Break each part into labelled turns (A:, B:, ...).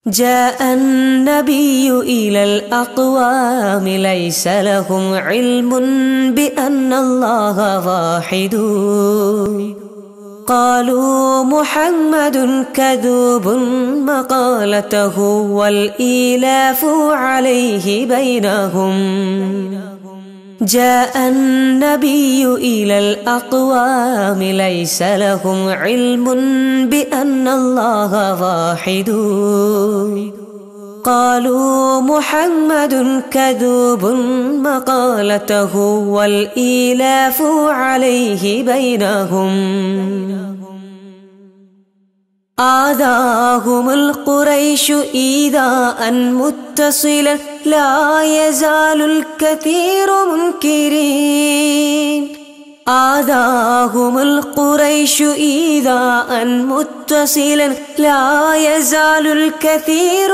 A: جاء النبي إلى الأقوام ليس لهم علم بأن الله واحد قالوا محمد كذوب مقالته والإيلاف عليه بينهم جاء النبي إلى الأقوام ليس لهم علم بأن الله واحد قالوا محمد كذوب مقالته والإيلاف عليه بينهم آذاهم القريش إيذاء متصلا لا يزال الكثير منكرين آذاهم القريش إيذاء متصلا لا يزال الكثير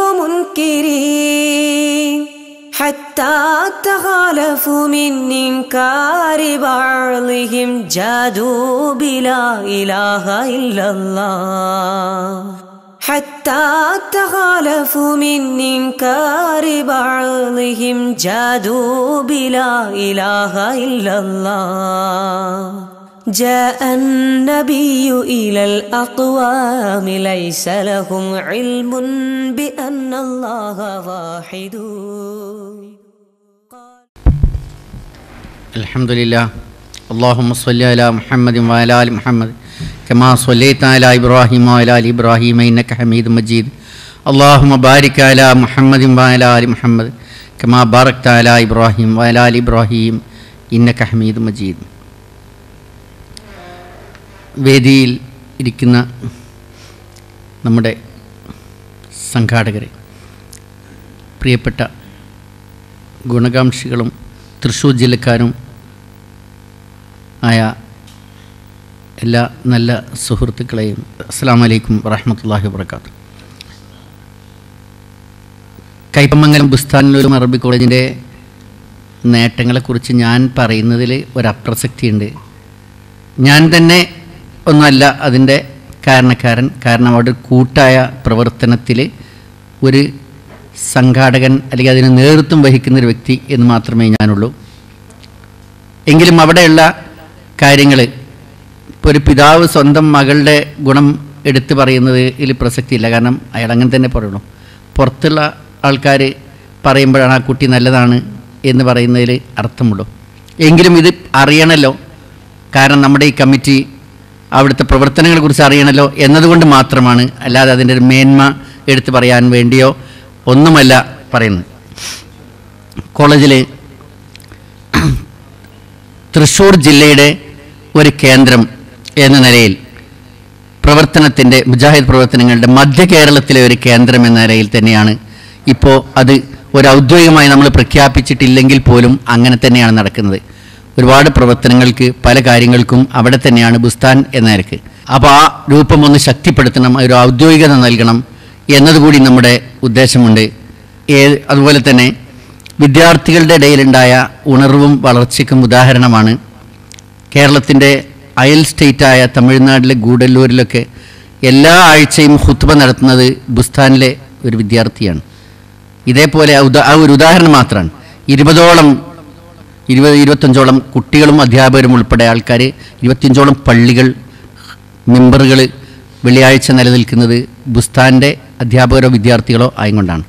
A: منكرين حتى تخالفوا من إنكار بعضهم جادوا بلا إله إلا الله حتى تخالفوا من إنكار بعضهم جادوا بلا إله إلا الله جاء النبي إلى الأقوام ليس لهم علم بأن الله واحد
B: الحمد لله اللهم صل على محمد وعلى ال محمد كما صليت على ابراهيم وعلى ال ابراهيم انك حميد مجيد اللهم بارك على محمد وعلى ال محمد كما باركت على ابراهيم وعلى ال ابراهيم انك حميد مجيد വേദിയിൽ ഇരിക്കുന്ന നമ്മുടെ സംഘാടകരെ പ്രിയപ്പെട്ട ഗുണകാംക്ഷികളും തൃശ്ശൂർ ജില്ലക്കാരും ആയ എല്ലാ നല്ല സുഹൃത്തുക്കളെയും അസ്സാം വലൈക്കും വറഹമത്തല്ലാഹി വാബർക്കാത്തു കൈപ്പമംഗലം ബുസ്താനിലൊരു അറബി കോളേജിൻ്റെ നേട്ടങ്ങളെക്കുറിച്ച് ഞാൻ പറയുന്നതിൽ ഒരപ്രസക്തിയുണ്ട് ഞാൻ തന്നെ ഒന്നുമല്ല അതിൻ്റെ കാരണക്കാരൻ കാരണം അവിടെ കൂട്ടായ പ്രവർത്തനത്തിൽ ഒരു സംഘാടകൻ അല്ലെങ്കിൽ അതിന് നേതൃത്വം വഹിക്കുന്ന ഒരു വ്യക്തി എന്ന് മാത്രമേ ഞാനുള്ളൂ എങ്കിലും അവിടെയുള്ള കാര്യങ്ങൾ ഇപ്പോൾ ഒരു പിതാവ് സ്വന്തം മകളുടെ ഗുണം എടുത്തു പറയുന്നത് ഇതിൽ പ്രസക്തിയില്ല കാരണം അയാൾ അങ്ങനെ തന്നെ പറയുള്ളൂ പുറത്തുള്ള ആൾക്കാർ പറയുമ്പോഴാണ് ആ കുട്ടി നല്ലതാണ് എന്ന് പറയുന്നതിൽ അർത്ഥമുള്ളൂ എങ്കിലും ഇത് അറിയണമല്ലോ കാരണം നമ്മുടെ ഈ കമ്മിറ്റി അവിടുത്തെ പ്രവർത്തനങ്ങളെക്കുറിച്ച് അറിയണമല്ലോ എന്നതുകൊണ്ട് മാത്രമാണ് അല്ലാതെ അതിൻ്റെ ഒരു മേന്മ എടുത്തു പറയാൻ വേണ്ടിയോ ഒന്നുമല്ല പറയുന്നത് കോളേജിൽ തൃശ്ശൂർ ജില്ലയുടെ ഒരു കേന്ദ്രം എന്ന നിലയിൽ പ്രവർത്തനത്തിൻ്റെ മുജാഹിദ് പ്രവർത്തനങ്ങളുടെ മധ്യ കേരളത്തിലെ ഒരു കേന്ദ്രം എന്ന നിലയിൽ തന്നെയാണ് ഇപ്പോൾ അത് ഒരു ഔദ്യോഗികമായി നമ്മൾ പ്രഖ്യാപിച്ചിട്ടില്ലെങ്കിൽ പോലും അങ്ങനെ തന്നെയാണ് നടക്കുന്നത് ഒരുപാട് പ്രവർത്തനങ്ങൾക്ക് പല കാര്യങ്ങൾക്കും അവിടെ തന്നെയാണ് ബുസ്താൻ എന്ന നിലക്ക് അപ്പോൾ ആ രൂപം ഒന്ന് ശക്തിപ്പെടുത്തണം ഒരു ഔദ്യോഗികത നൽകണം എന്നതുകൂടി നമ്മുടെ ഉദ്ദേശമുണ്ട് ഏ അതുപോലെ തന്നെ വിദ്യാർത്ഥികളുടെ ഇടയിലുണ്ടായ ഉണർവും വളർച്ചയ്ക്കും ഉദാഹരണമാണ് കേരളത്തിൻ്റെ അയൽ സ്റ്റേറ്റായ തമിഴ്നാട്ടിലെ ഗൂഡല്ലൂരിലൊക്കെ എല്ലാ ആഴ്ചയും ഹുത്തുബ നടത്തുന്നത് ബുസ്താനിലെ ഒരു വിദ്യാർത്ഥിയാണ് ഇതേപോലെ ഉദാ ആ ഒരു ഉദാഹരണം മാത്രമാണ് ഇരുപതോളം ഇരുപത് ഇരുപത്തഞ്ചോളം കുട്ടികളും അധ്യാപകരും ഉൾപ്പെടെ ആൾക്കാർ ഇരുപത്തിയഞ്ചോളം പള്ളികൾ മെമ്പറുകൾ വെള്ളിയാഴ്ച നിലനിൽക്കുന്നത് ബുസ്താൻ്റെ അധ്യാപകരോ വിദ്യാർത്ഥികളോ ആയതുകൊണ്ടാണ്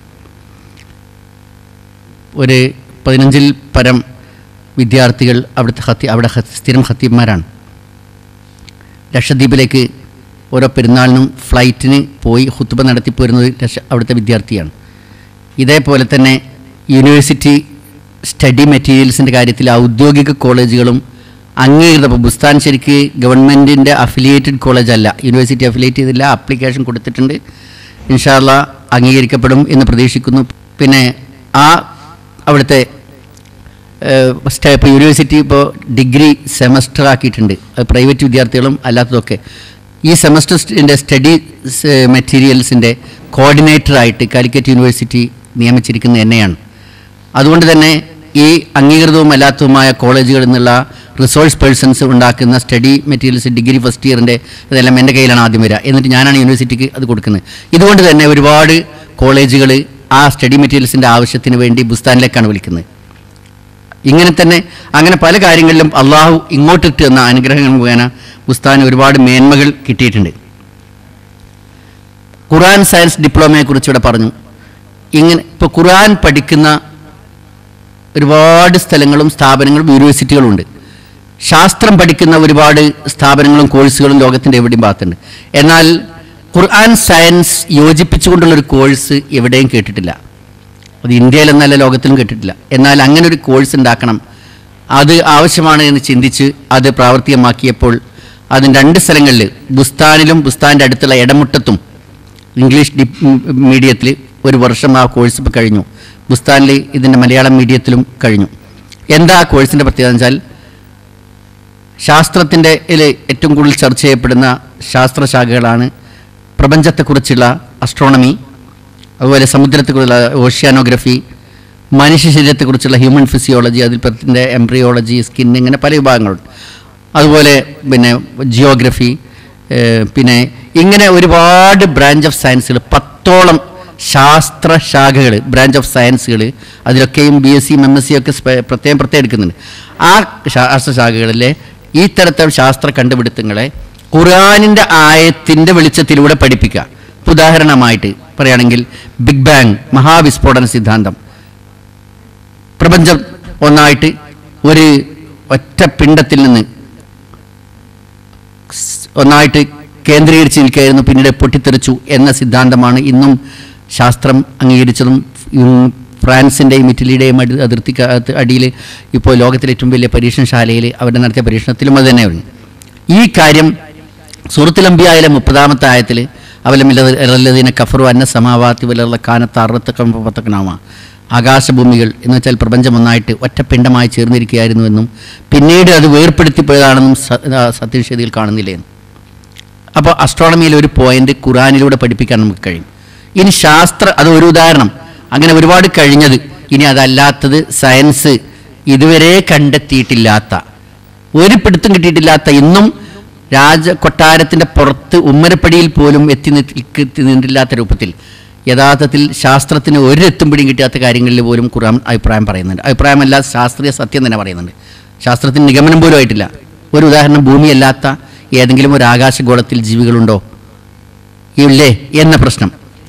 B: ഒരു പതിനഞ്ചിൽ പരം വിദ്യാർത്ഥികൾ അവിടുത്തെ ഹത്തി അവിടെ ഹ- സ്ഥിരം ഹത്തീബ്മാരാണ് ലക്ഷദ്വീപിലേക്ക് ഓരോ പെരുന്നാളിനും ഫ്ലൈറ്റിന് പോയി ഹുത്തുബ നടത്തിപ്പോരുന്നത് ലക്ഷ അവിടുത്തെ വിദ്യാർത്ഥിയാണ് ഇതേപോലെ തന്നെ യൂണിവേഴ്സിറ്റി സ്റ്റഡി മെറ്റീരിയൽസിൻ്റെ കാര്യത്തിൽ ഔദ്യോഗിക കോളേജുകളും അംഗീകൃത ഇപ്പോൾ ബുസ്താൻ ശരിക്ക് ഗവൺമെൻറ്റിൻ്റെ അഫിലിയേറ്റഡ് കോളേജ് അല്ല യൂണിവേഴ്സിറ്റി അഫിലിയേറ്റ് ചെയ്തില്ല ആപ്ലിക്കേഷൻ കൊടുത്തിട്ടുണ്ട് ഇൻഷാല്ല അംഗീകരിക്കപ്പെടും എന്ന് പ്രതീക്ഷിക്കുന്നു പിന്നെ ആ അവിടുത്തെ ഇപ്പോൾ യൂണിവേഴ്സിറ്റി ഇപ്പോൾ ഡിഗ്രി സെമസ്റ്റർ ആക്കിയിട്ടുണ്ട് അത് പ്രൈവറ്റ് വിദ്യാർത്ഥികളും അല്ലാത്തതൊക്കെ ഈ സെമസ്റ്ററിൻ്റെ സ്റ്റഡി മെറ്റീരിയൽസിൻ്റെ കോർഡിനേറ്ററായിട്ട് കാലിക്കറ്റ് യൂണിവേഴ്സിറ്റി നിയമിച്ചിരിക്കുന്നത് എന്നെയാണ് അതുകൊണ്ട് തന്നെ ഈ അംഗീകൃതവും അല്ലാത്തതുമായ കോളേജുകളിൽ നിന്നുള്ള റിസോഴ്സ് പേഴ്സൺസ് ഉണ്ടാക്കുന്ന സ്റ്റഡി മെറ്റീരിയൽസ് ഡിഗ്രി ഫസ്റ്റ് ഇയറിൻ്റെ ഇതെല്ലാം എൻ്റെ കയ്യിലാണ് ആദ്യം വരിക എന്നിട്ട് ഞാനാണ് യൂണിവേഴ്സിറ്റിക്ക് അത് കൊടുക്കുന്നത് ഇതുകൊണ്ട് തന്നെ ഒരുപാട് കോളേജുകൾ ആ സ്റ്റഡി മെറ്റീരിയൽസിൻ്റെ ആവശ്യത്തിന് വേണ്ടി ബുസ്താനിലേക്കാണ് വിളിക്കുന്നത് ഇങ്ങനെ തന്നെ അങ്ങനെ പല കാര്യങ്ങളിലും അള്ളാഹു ഇങ്ങോട്ടിട്ട് എന്ന അനുഗ്രഹങ്ങൾ മുഖേന ബുസ്താന് ഒരുപാട് മേന്മകൾ കിട്ടിയിട്ടുണ്ട് ഖുറാൻ സയൻസ് ഡിപ്ലോമയെ കുറിച്ച് ഇവിടെ പറഞ്ഞു ഇങ്ങനെ ഇപ്പോൾ ഖുറാൻ പഠിക്കുന്ന ഒരുപാട് സ്ഥലങ്ങളും സ്ഥാപനങ്ങളും യൂണിവേഴ്സിറ്റികളും ഉണ്ട് ശാസ്ത്രം പഠിക്കുന്ന ഒരുപാട് സ്ഥാപനങ്ങളും കോഴ്സുകളും ലോകത്തിൻ്റെ എവിടെയും ഭാഗത്തുണ്ട് എന്നാൽ ഖുർആൻ സയൻസ് യോജിപ്പിച്ചുകൊണ്ടുള്ള ഒരു കോഴ്സ് എവിടെയും കേട്ടിട്ടില്ല അത് ഇന്ത്യയിലെന്നല്ല ലോകത്തിലും കേട്ടിട്ടില്ല എന്നാൽ അങ്ങനെ ഒരു കോഴ്സ് ഉണ്ടാക്കണം അത് ആവശ്യമാണ് എന്ന് ചിന്തിച്ച് അത് പ്രാവർത്തികമാക്കിയപ്പോൾ അതിന് രണ്ട് സ്ഥലങ്ങളിൽ ബുസ്താനിലും ബുസ്താൻ്റെ അടുത്തുള്ള ഇടമുട്ടത്തും ഇംഗ്ലീഷ് ഡി മീഡിയത്തിൽ ഒരു വർഷം ആ കോഴ്സ് ഇപ്പോൾ കഴിഞ്ഞു ബുസ്താനിൽ ഇതിൻ്റെ മലയാളം മീഡിയത്തിലും കഴിഞ്ഞു എന്താ ആ കോഴ്സിൻ്റെ പ്രത്യേകത എന്ന് വെച്ചാൽ ശാസ്ത്രത്തിൻ്റെ ഏറ്റവും കൂടുതൽ ചർച്ച ചെയ്യപ്പെടുന്ന ശാസ്ത്രശാഖകളാണ് പ്രപഞ്ചത്തെക്കുറിച്ചുള്ള അസ്ട്രോണമി അതുപോലെ സമുദ്രത്തെക്കുറിച്ചുള്ള ഓഷ്യാനോഗ്രഫി മനുഷ്യ ശരീരത്തെക്കുറിച്ചുള്ള ഹ്യൂമൻ ഫിസിയോളജി അതിൽ പ്രത്യൻ്റെ എംബ്രിയോളജി സ്കിൻ ഇങ്ങനെ പല വിഭാഗങ്ങളുണ്ട് അതുപോലെ പിന്നെ ജിയോഗ്രഫി ഏഹ്, പിന്നെ ഇങ്ങനെ ഒരുപാട് ബ്രാഞ്ച് ഓഫ് സയൻസുകൾ പത്തോളം ശാസ്ത്ര ശാഖകൾ ബ്രാഞ്ച് ഓഫ് സയൻസുകൾ അതിലൊക്കെയും ബി എസ് സിയും എം എസ് സി ഒക്കെ സ്പെ- പ്രത്യേകം പ്രത്യേകം എടുക്കുന്നുണ്ട് ആ ശാസ്ത്ര ശാഖകളിലെ ഈ തരത്തിലുള്ള ശാസ്ത്ര കണ്ടുപിടുത്തങ്ങളെ ഖുറാനിൻ്റെ ആയത്തിൻ്റെ വെളിച്ചത്തിലൂടെ പഠിപ്പിക്കുക ഇപ്പൊ ഉദാഹരണമായിട്ട് പറയുകയാണെങ്കിൽ ബിഗ് ബാങ് മഹാവിസ്ഫോടന സിദ്ധാന്തം പ്രപഞ്ചം ഒന്നായിട്ട് ഒരു ഒറ്റ പിണ്ടത്തിൽ നിന്ന് സ് ഒന്നായിട്ട് കേന്ദ്രീകരിച്ച് നിൽക്കുകയായിരുന്നു പിന്നീട് പൊട്ടിത്തെറിച്ചു എന്ന സിദ്ധാന്തമാണ് ഇന്നും ശാസ്ത്രം അംഗീകരിച്ചതും ഉം, ഫ്രാൻസിൻ്റെയും ഇറ്റലിയുടെയും അടി അതിർത്തിക്ക് അകത്ത് അടിയിൽ ഇപ്പോൾ ലോകത്തിലെ ഏറ്റവും വലിയ പരീക്ഷണശാലയിൽ അവർ നടത്തിയ പരീക്ഷണത്തിലും അത് തന്നെയാണ് ഈ കാര്യം സൂറത്തുലംബിയായാലെ മുപ്പതാമത്തെ ആയത്തിൽ അവലമില്ലതീന കഫറു അന്ന സമാവാത്തി വലുള്ള കാനത്ത് അറുപത്തക്കമ്പത്തക്കനാമ ആകാശഭൂമികൾ എന്ന് വെച്ചാൽ പ്രപഞ്ചം ഒന്നായിട്ട് ഒറ്റപ്പിണ്ടമായി ചേർന്നിരിക്കുകയായിരുന്നുവെന്നും പിന്നീട് അത് വേർപ്പെടുത്തിപ്പോയതാണെന്നും സ- ആ സത്യനിഷേധികൾ കാണുന്നില്ലേ എന്ന് അപ്പോൾ അസ്ട്രോണമിയിൽ ഒരു പോയിന്റ് ഖുറാനിലൂടെ പഠിപ്പിക്കാൻ നമുക്ക് കഴിയും ഇനി ശാസ്ത്ര അത് ഒരു ഉദാഹരണം അങ്ങനെ ഒരുപാട് കഴിഞ്ഞത് ഇനി അതല്ലാത്തത് സയൻസ് ഇതുവരെ കണ്ടെത്തിയിട്ടില്ലാത്ത ഒരു പിടുത്തം കിട്ടിയിട്ടില്ലാത്ത ഇന്നും രാജ കൊട്ടാരത്തിൻ്റെ പുറത്ത് ഉമ്മരപ്പടിയിൽ പോലും എത്തി നിൽക്കി നിന്നിട്ടില്ലാത്ത രൂപത്തിൽ യഥാർത്ഥത്തിൽ ശാസ്ത്രത്തിന് ഒരു എത്തും പിടിയും കിട്ടാത്ത കാര്യങ്ങളിൽ പോലും ഖുറാൻ അഭിപ്രായം പറയുന്നുണ്ട് അഭിപ്രായമല്ല ശാസ്ത്രീയ സത്യം തന്നെ പറയുന്നുണ്ട് ശാസ്ത്രത്തിന് നിഗമനം പോലും ആയിട്ടില്ല ഒരു ഉദാഹരണം ഭൂമിയല്ലാത്ത ഏതെങ്കിലും ഒരു ആകാശഗോളത്തിൽ ജീവികളുണ്ടോ ഇല്ലേ എന്ന പ്രശ്നം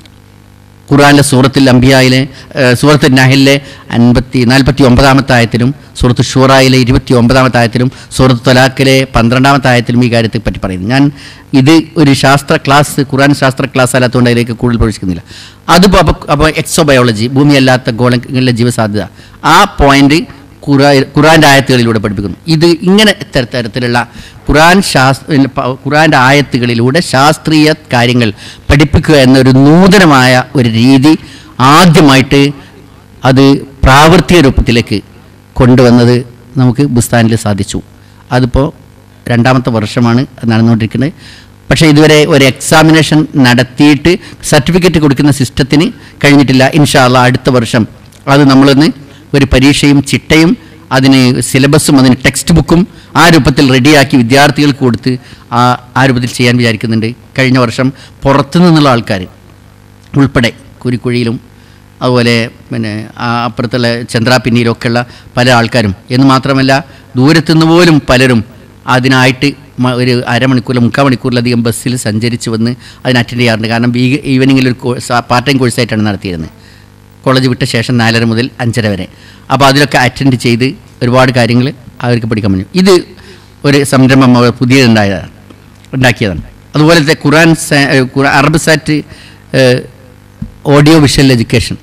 B: ഖുറാനിലെ സൂറത്തിൽ അംബിയായിലെ ഏഹ്, സൂറത്ത് നഹലിലെ അൻപത്തി നാൽപ്പത്തി ഒമ്പതാമത്തെ ആയത്തിലും സൂറത്ത് ഷൂറായിലെ ഇരുപത്തി ഒമ്പതാമത്തെ ആയത്തിലും സൂറത്ത് തൊലാക്കിലെ പന്ത്രണ്ടാമത്തെ ആയത്തിലും ഈ കാര്യത്തെ പറ്റി പറയുന്നു ഞാൻ ഇത് ഒരു ശാസ്ത്ര ക്ലാസ് ഖുറാൻ ശാസ്ത്ര ക്ലാസ് അല്ലാത്തതുകൊണ്ട് അതിലേക്ക് കൂടുതൽ പ്രവേശിക്കുന്നില്ല അതിപ്പോൾ അപ്പോൾ അപ്പോൾ എക്സോബയോളജി ഭൂമിയല്ലാത്ത ഗോളങ്ങളിലെ ജീവസാധ്യത ആ പോയിന്റ് ഖുറാ ഖുറാൻ്റെ ആയത്തുകളിലൂടെ പഠിപ്പിക്കുന്നു ഇത് ഇങ്ങനെ തര- തരത്തിലുള്ള ഖുറാൻ ശാസ്ത്ര ഖുറാൻ്റെ ആയത്തുകളിലൂടെ ശാസ്ത്രീയ കാര്യങ്ങൾ പഠിപ്പിക്കുക എന്നൊരു നൂതനമായ ഒരു രീതി ആദ്യമായിട്ട് അത് പ്രാവർത്തിക രൂപത്തിലേക്ക് കൊണ്ടുവന്നത് നമുക്ക് ബുസ്താനിൽ സാധിച്ചു അതിപ്പോൾ രണ്ടാമത്തെ വർഷമാണ് അത് നടന്നുകൊണ്ടിരിക്കുന്നത് പക്ഷേ ഇതുവരെ ഒരു എക്സാമിനേഷൻ നടത്തിയിട്ട് സർട്ടിഫിക്കറ്റ് കൊടുക്കുന്ന സിസ്റ്റത്തിന് കഴിഞ്ഞിട്ടില്ല ഇൻഷാല്ല അടുത്ത വർഷം അത് നമ്മളൊന്ന് ഒരു പരീക്ഷയും ചിട്ടയും അതിന് സിലബസും അതിന് ടെക്സ്റ്റ് ബുക്കും ആ രൂപത്തിൽ റെഡിയാക്കി വിദ്യാർത്ഥികൾക്ക് കൊടുത്ത് ആ ആ രൂപത്തിൽ ചെയ്യാൻ വിചാരിക്കുന്നുണ്ട് കഴിഞ്ഞ വർഷം പുറത്തു നിന്നുള്ള ആൾക്കാർ ഉൾപ്പെടെ കുരിക്കുഴിയിലും അതുപോലെ പിന്നെ ആ അപ്പുറത്തുള്ള ചന്ദ്രാപിന്നിയിലൊക്കെയുള്ള പല ആൾക്കാരും എന്ന് മാത്രമല്ല ദൂരത്തുനിന്ന് പോലും പലരും അതിനായിട്ട് മ- ഒരു അരമണിക്കൂർ മുക്കാൽ മണിക്കൂറിലധികം ബസ്സിൽ സഞ്ചരിച്ച് വന്ന് അതിന് അറ്റൻഡ് ചെയ്യാറുണ്ട് കാരണം വീ ഈവനിങ്ങിൽ ഒരു പാർട്ട് ടൈം കോഴ്സായിട്ടാണ് നടത്തിയിരുന്നത് കോളേജ് വിട്ട ശേഷം നാലര മുതൽ അഞ്ചര വരെ അപ്പോൾ അതിലൊക്കെ അറ്റൻഡ് ചെയ്ത് ഒരുപാട് കാര്യങ്ങൾ അവർക്ക് പഠിക്കാൻ പറ്റും ഇത് ഒരു സംരംഭം അവർ പുതിയതുണ്ടായതാണ് ഉണ്ടാക്കിയതാണ് അതുപോലത്തെ ഖുറാൻ സാ- ഏഹ് ഖുറാ- അറബ് സാറ്റ് ഏഹ് audio visual education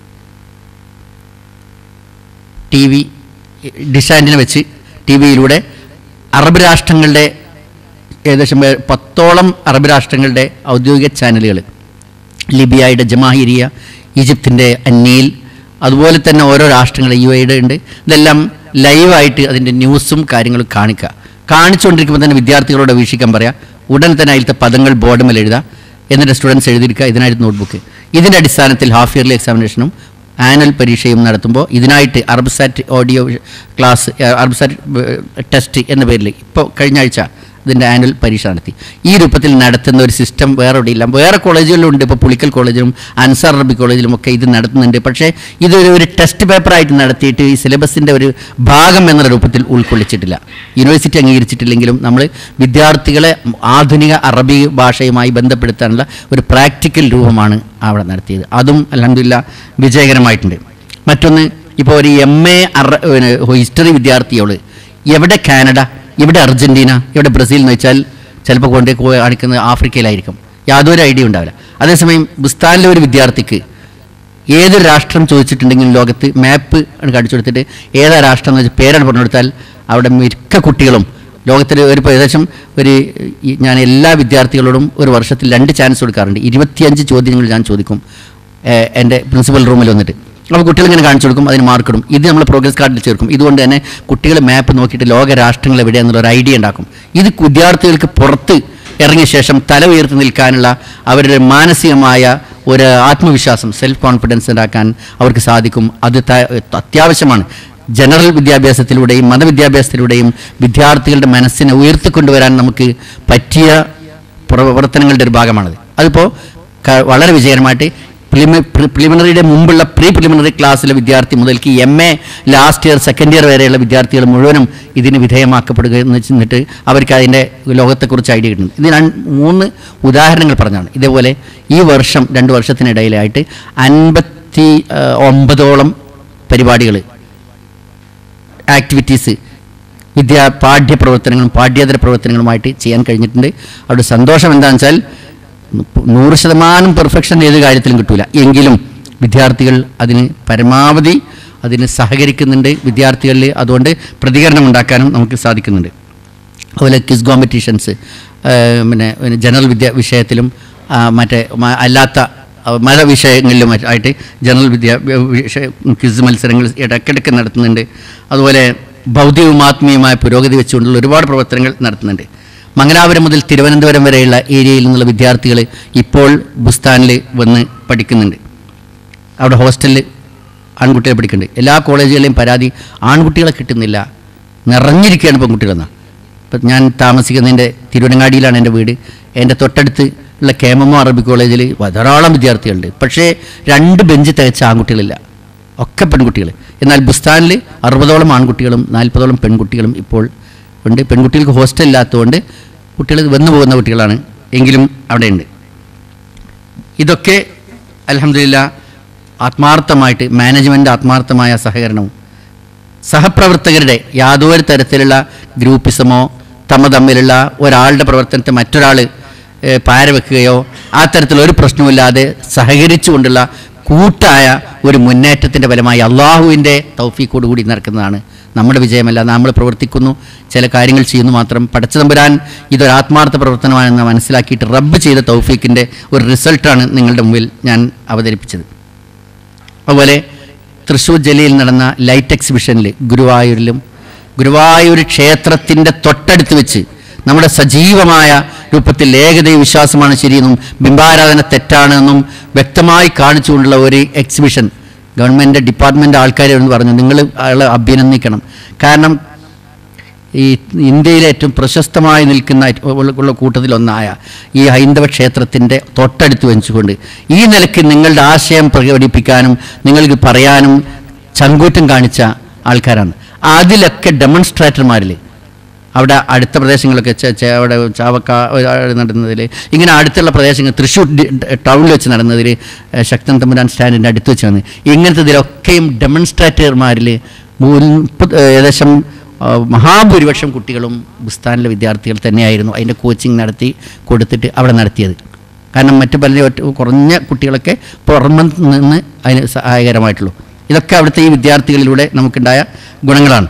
B: T V ഡിഷാൻറ്റിനെ വെച്ച് ടി വിയിലൂടെ അറബ് രാഷ്ട്രങ്ങളുടെ ഏകദേശം പേ- പത്തോളം അറബ് രാഷ്ട്രങ്ങളുടെ ഔദ്യോഗിക ചാനലുകൾ ലിബിയയുടെ ജമാഹിരിയ ഈജിപ്തിൻ്റെ അന്നീൽ അതുപോലെ തന്നെ ഓരോ രാഷ്ട്രങ്ങൾ യു എയുടെ ഉണ്ട് ഇതെല്ലാം ലൈവായിട്ട് അതിൻ്റെ ന്യൂസും കാര്യങ്ങളും കാണിക്കുക കാണിച്ചുകൊണ്ടിരിക്കുമ്പോൾ തന്നെ വിദ്യാർത്ഥികളോട് വീക്ഷിക്കാൻ പറയാം ഉടൻ തന്നെ അതിലത്തെ പദങ്ങൾ ബോർഡ് മേൽ എഴുതുക എന്നിട്ട് സ്റ്റുഡൻസ് എഴുതിയിരിക്കുക ഇതിനായിട്ട് നോട്ട്ബുക്ക് ഇതിൻ്റെ അടിസ്ഥാനത്തിൽ ഹാഫ് ഇയർലി എക്സാമിനേഷനും ആനുവൽ പരീക്ഷയും നടത്തുമ്പോൾ ഇതിനായിട്ട് Arabsat audio class Arabsat test എന്ന പേരിൽ ഇപ്പോൾ കഴിഞ്ഞ ആഴ്ച ഇതിൻ്റെ ആനുവൽ പരീക്ഷ നടത്തി ഈ രൂപത്തിൽ നടത്തുന്ന ഒരു സിസ്റ്റം വേറെ എവിടെയില്ല വേറെ കോളേജുകളിലുണ്ട് ഇപ്പോൾ പുളിക്കൽ കോളേജിലും അൻസാർ റബി കോളേജിലും ഒക്കെ ഇത് നടത്തുന്നുണ്ട് പക്ഷേ ഇതൊരു ഒരു ടെസ്റ്റ് പേപ്പറായിട്ട് നടത്തിയിട്ട് ഈ സിലബസിൻ്റെ ഒരു ഭാഗം എന്ന രൂപത്തിൽ ഉൾക്കൊള്ളിച്ചിട്ടില്ല യൂണിവേഴ്സിറ്റി അംഗീകരിച്ചിട്ടില്ലെങ്കിലും നമ്മൾ വിദ്യാർത്ഥികളെ ആധുനിക അറബി ഭാഷയുമായി ബന്ധപ്പെടുത്താനുള്ള ഒരു പ്രാക്ടിക്കൽ രൂപമാണ് അവിടെ നടത്തിയത് അതും അലഹമില്ല വിജയകരമായിട്ടുണ്ട് മറ്റൊന്ന് ഇപ്പോൾ ഒരു എം എ അറ ഹിസ്റ്ററി വിദ്യാർത്ഥിയോട് എവിടെ കാനഡ എവിടെ അർജൻറ്റീന എവിടെ ബ്രസീൽ എന്ന് വെച്ചാൽ ചിലപ്പോൾ കൊണ്ട് പോയി കാണിക്കുന്നത് ആഫ്രിക്കയിലായിരിക്കും യാതൊരു ഐഡിയ ഉണ്ടാവില്ല അതേസമയം ബുസ്താനിലെ ഒരു വിദ്യാർത്ഥിക്ക് ഏത് രാഷ്ട്രം ചോദിച്ചിട്ടുണ്ടെങ്കിലും ലോകത്ത് മാപ്പ് കാണിച്ചു കൊടുത്തിട്ട് ഏതാ രാഷ്ട്രം എന്ന് വെച്ചാൽ പേരാണ് പറഞ്ഞു കൊടുത്താൽ അവിടെ മിക്ക കുട്ടികളും ലോകത്തിൽ ഒരു ഇപ്പോൾ ഏകദേശം ഒരു ഈ ഞാൻ എല്ലാ വിദ്യാർത്ഥികളോടും ഒരു വർഷത്തിൽ രണ്ട് ചാൻസ് കൊടുക്കാറുണ്ട് ഇരുപത്തിയഞ്ച് ചോദ്യങ്ങൾ ഞാൻ ചോദിക്കും ഏഹ് എൻ്റെ പ്രിൻസിപ്പൽ റൂമിൽ വന്നിട്ട് അപ്പോൾ കുട്ടികൾ ഇങ്ങനെ കാണിച്ചു കൊടുക്കും അതിന് മാർക്ക് ഇടും ഇത് നമ്മൾ പ്രോഗ്രസ് കാർഡിൽ ചേർക്കും ഇതുകൊണ്ട് തന്നെ കുട്ടികൾ മാപ്പ് നോക്കിയിട്ട് ലോക രാഷ്ട്രങ്ങൾ എവിടെയാണെന്നുള്ള ഒരു ഐഡിയ ഉണ്ടാക്കും ഇത് വിദ്യാർത്ഥികൾക്ക് പുറത്ത് ഇറങ്ങിയ ശേഷം തല ഉയർത്തി നിൽക്കാനുള്ള അവരുടെ മാനസികമായ ഒരു ആത്മവിശ്വാസം സെൽഫ് കോൺഫിഡൻസ് ഉണ്ടാക്കാൻ അവർക്ക് സാധിക്കും അത് ത- അത്യാവശ്യമാണ് ജനറൽ വിദ്യാഭ്യാസത്തിലൂടെയും മതവിദ്യാഭ്യാസത്തിലൂടെയും വിദ്യാർത്ഥികളുടെ മനസ്സിനെ ഉയർത്തിക്കൊണ്ടുവരാൻ നമുക്ക് പറ്റിയ പ്രവർത്തനങ്ങളുടെ ഒരു ഭാഗമാണത് അതിപ്പോൾ ക- വളരെ വിജയകരമായിട്ട് പ്രിലിമിനറിയുടെ മുമ്പുള്ള പ്രീ പ്രിലിമിനറി ക്ലാസ്സിലെ വിദ്യാർത്ഥി മുതൽക്ക് M A last year second year വരെയുള്ള വിദ്യാർത്ഥികൾ മുഴുവനും ഇതിന് വിധേയമാക്കപ്പെടുക എന്ന് വെച്ചിട്ട് അവർക്ക് അതിൻ്റെ ലോകത്തെക്കുറിച്ച് ഐഡിയ കിട്ടുന്നു ഇത് ഞാൻ മൂന്ന് ഉദാഹരണങ്ങൾ പറഞ്ഞാണ് ഇതേപോലെ ഈ വർഷം രണ്ട് വർഷത്തിനിടയിലായിട്ട് അൻപത്തി ആ, ഒമ്പതോളം പരിപാടികൾ ആക്ടിവിറ്റീസ് വിദ്യാ പാഠ്യ പ്രവർത്തനങ്ങളും പാഠ്യേതര പ്രവർത്തനങ്ങളുമായിട്ട് ചെയ്യാൻ കഴിഞ്ഞിട്ടുണ്ട് അവിടെ സന്തോഷം എന്താണെന്ന് വെച്ചാൽ നൂറ് ശതമാനം പെർഫെക്ഷൻ ഏത് കാര്യത്തിലും കിട്ടൂല എങ്കിലും വിദ്യാർത്ഥികൾ അതിന് പരമാവധി അതിന് സഹകരിക്കുന്നുണ്ട് വിദ്യാർത്ഥികളിൽ അതുകൊണ്ട് പ്രതികരണം ഉണ്ടാക്കാനും നമുക്ക് സാധിക്കുന്നുണ്ട് അതുപോലെ ക്വിസ് കോമ്പറ്റീഷൻസ് പിന്നെ പിന്നെ ജനറൽ വിദ്യ വിഷയത്തിലും ആ, മറ്റേ മ- അല്ലാത്ത ആ, മത വിഷയങ്ങളിലും മറ്റ് ആയിട്ട് ജനറൽ വിദ്യ വിഷയ ക്വിസ് മത്സരങ്ങൾ ഇടയ്ക്കിടയ്ക്ക് നടത്തുന്നുണ്ട് അതുപോലെ ഭൗതികവും ആത്മീയമായ പുരോഗതി വെച്ചുകൊണ്ടുള്ള ഒരുപാട് പ്രവർത്തനങ്ങൾ നടത്തുന്നുണ്ട് മംഗലാപുരം മുതൽ തിരുവനന്തപുരം വരെയുള്ള ഏരിയയിൽ നിന്നുള്ള വിദ്യാർത്ഥികൾ ഇപ്പോൾ ബുസ്താനിൽ വന്ന് പഠിക്കുന്നുണ്ട് അവിടെ ഹോസ്റ്റലിൽ ആൺകുട്ടികളെ പഠിക്കുന്നുണ്ട് എല്ലാ കോളേജുകളിലെയും പരാതി ആൺകുട്ടികളെ കിട്ടുന്നില്ല നിറഞ്ഞിരിക്കുകയാണ് പെൺകുട്ടികളെന്നാണ് ഇപ്പം ഞാൻ താമസിക്കുന്നതിൻ്റെ തിരുവനങ്ങാടിയിലാണ് എൻ്റെ വീട് എൻ്റെ തൊട്ടടുത്ത് ഉള്ള കേമമോ അറബി കോളേജിൽ ധാരാളം വിദ്യാർത്ഥികളുണ്ട് പക്ഷേ രണ്ട് ബെഞ്ച് തികച്ച ആൺകുട്ടികളില്ല ഒക്കെ പെൺകുട്ടികൾ എന്നാൽ ബുസ്താനിൽ അറുപതോളം ആൺകുട്ടികളും നാൽപ്പതോളം പെൺകുട്ടികളും ഇപ്പോൾ ഉണ്ട് പെൺകുട്ടികൾക്ക് ഹോസ്റ്റൽ ഇല്ലാത്തതുകൊണ്ട് കുട്ടികൾ വന്നു പോകുന്ന കുട്ടികളാണ് എങ്കിലും അവിടെയുണ്ട് ഇതൊക്കെ അലഹമില്ല ആത്മാർത്ഥമായിട്ട് മാനേജ്മെൻ്റ് ആത്മാർത്ഥമായ സഹകരണവും സഹപ്രവർത്തകരുടെ യാതൊരു തരത്തിലുള്ള ഗ്രൂപ്പിസമോ തമ്മ തമ്മിലുള്ള ഒരാളുടെ പ്രവർത്തനത്തെ മറ്റൊരാൾ പാരവെക്കുകയോ ആ തരത്തിലുള്ള ഒരു പ്രശ്നവുമില്ലാതെ സഹകരിച്ചുകൊണ്ടുള്ള കൂട്ടായ ഒരു മുന്നേറ്റത്തിൻ്റെ ഫലമായി അള്ളാഹുവിൻ്റെ തൗഫീക്കോട് കൂടി നടക്കുന്നതാണ് നമ്മുടെ വിജയമല്ല നമ്മൾ പ്രവർത്തിക്കുന്നു ചില കാര്യങ്ങൾ ചെയ്യുന്നു മാത്രം പടച്ചതമ്പുരാൻ ഇതൊരു ആത്മാർത്ഥ പ്രവർത്തനമാണെന്ന് മനസ്സിലാക്കിയിട്ട് റബ്ബ് ചെയ്ത തൗഫീക്കിൻ്റെ ഒരു റിസൾട്ടാണ് നിങ്ങളുടെ മുമ്പിൽ ഞാൻ അവതരിപ്പിച്ചത് അതുപോലെ തൃശ്ശൂർ ജില്ലയിൽ നടന്ന ലൈറ്റ് എക്സിബിഷനിൽ ഗുരുവായൂരിലും ഗുരുവായൂർ ക്ഷേത്രത്തിൻ്റെ തൊട്ടടുത്ത് വെച്ച് നമ്മുടെ സജീവമായ രൂപത്തിൽ ഏകദൈവ വിശ്വാസമാണ് ശരിയെന്നും ബിംബാരാധന തെറ്റാണെന്നും വ്യക്തമായി കാണിച്ചുകൊണ്ടുള്ള ഒരു എക്സിബിഷൻ ഗവൺമെൻറ് ഡിപ്പാർട്ട്മെൻറ്റ് ആൾക്കാരെ എന്ന് പറഞ്ഞു നിങ്ങൾ അയാളെ അഭിനന്ദിക്കണം കാരണം ഈ ഇന്ത്യയിലെ ഏറ്റവും പ്രശസ്തമായി നിൽക്കുന്ന ഏറ്റവും ഉള്ള- ഉള്ള കൂട്ടത്തിലൊന്നായ ഈ ഹൈന്ദവ ക്ഷേത്രത്തിൻ്റെ തൊട്ടടുത്ത് വെച്ചുകൊണ്ട് ഈ നിലയ്ക്ക് നിങ്ങളുടെ ആശയം പ്രകടിപ്പിക്കാനും നിങ്ങൾക്ക് പറയാനും ചങ്കൂറ്റം കാണിച്ച ആൾക്കാരാണ് അതിലൊക്കെ ഡെമോൺസ്ട്രേറ്റർമാരിൽ അവിടെ അടുത്ത പ്രദേശങ്ങളൊക്കെ ചെ- ചെ- അവിടെ ചാവക്ക നടന്നതിൽ ഇങ്ങനെ അടുത്തുള്ള പ്രദേശങ്ങൾ തൃശ്ശൂർ ഡി- ടൗണിൽ വെച്ച് നടന്നതിൽ ഏഹ്, ശക്തൻ തമ്പുരാൻ സ്റ്റാൻഡിൻ്റെ അടുത്ത് വെച്ച് വന്ന് ഇങ്ങനത്തെ ഇതിലൊക്കെയും ഡെമോൺസ്ട്രേറ്റർമാരിൽ മുപ്പത് ഏകദേശം ആ, മഹാഭൂരിപക്ഷം കുട്ടികളും ബുസ്താനിലെ വിദ്യാർത്ഥികൾ തന്നെയായിരുന്നു അതിൻ്റെ കോച്ചിങ് നടത്തി കൊടുത്തിട്ട് അവിടെ നടത്തിയത് കാരണം മറ്റു പല ഒറ്റ- കുറഞ്ഞ കുട്ടികളൊക്കെ പുറമെ നിന്ന് അതിന് സഹായകരമായിട്ടുള്ളൂ ഇതൊക്കെ അവിടുത്തെ ഈ വിദ്യാർത്ഥികളിലൂടെ നമുക്കുണ്ടായ ഗുണങ്ങളാണ്